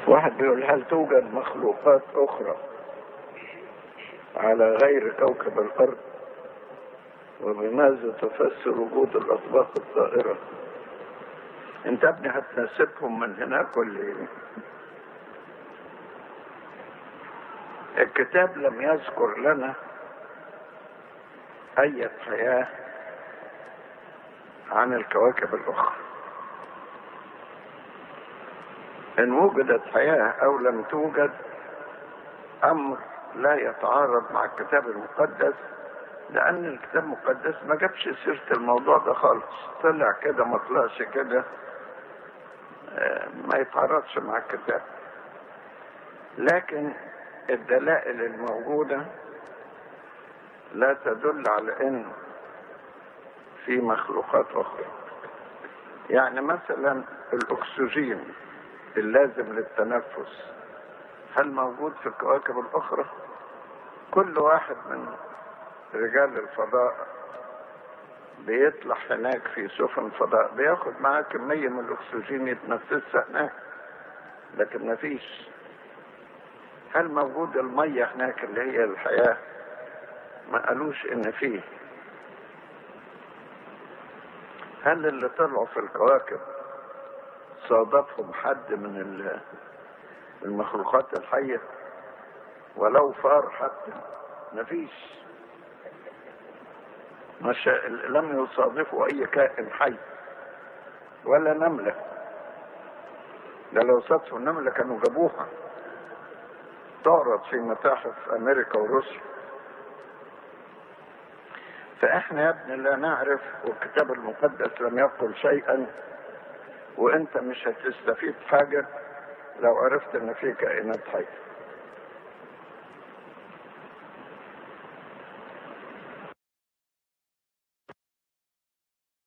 واحد بيقول هل توجد مخلوقات أخرى على غير كوكب الأرض وبماذا تفسر وجود الأطباق الطائرة انت ابني هتناسبهم من هناك ولا ايه الكتاب لم يذكر لنا أي حياة عن الكواكب الأخرى إن وجدت حياة أو لم توجد أمر لا يتعارض مع الكتاب المقدس لأن الكتاب المقدس ما جابش سيرة الموضوع ده خالص طلع كده ما طلعش كده ما يتعارضش مع الكتاب لكن الدلائل الموجودة لا تدل على ان في مخلوقات اخرى يعني مثلا الاكسجين اللازم للتنفس هل موجود في الكواكب الاخرى كل واحد من رجال الفضاء بيطلع هناك في سفن فضاء بياخد معاه كمية من الاكسجين يتنفسها هناك لكن مفيش هل موجود المية هناك اللي هي الحياة ما قالوش ان فيه هل اللي طلعوا في الكواكب صادفهم حد من المخلوقات الحية ولو فار حتى مفيش مش لم يصادفوا اي كائن حي ولا نملة ده لو صادفوا النملة كانوا جابوها تعرض في متاحف امريكا وروسيا فاحنا يا ابني لا نعرف والكتاب المقدس لم يقل شيئا وانت مش هتستفيد حاجة لو عرفت ان في كائنات حية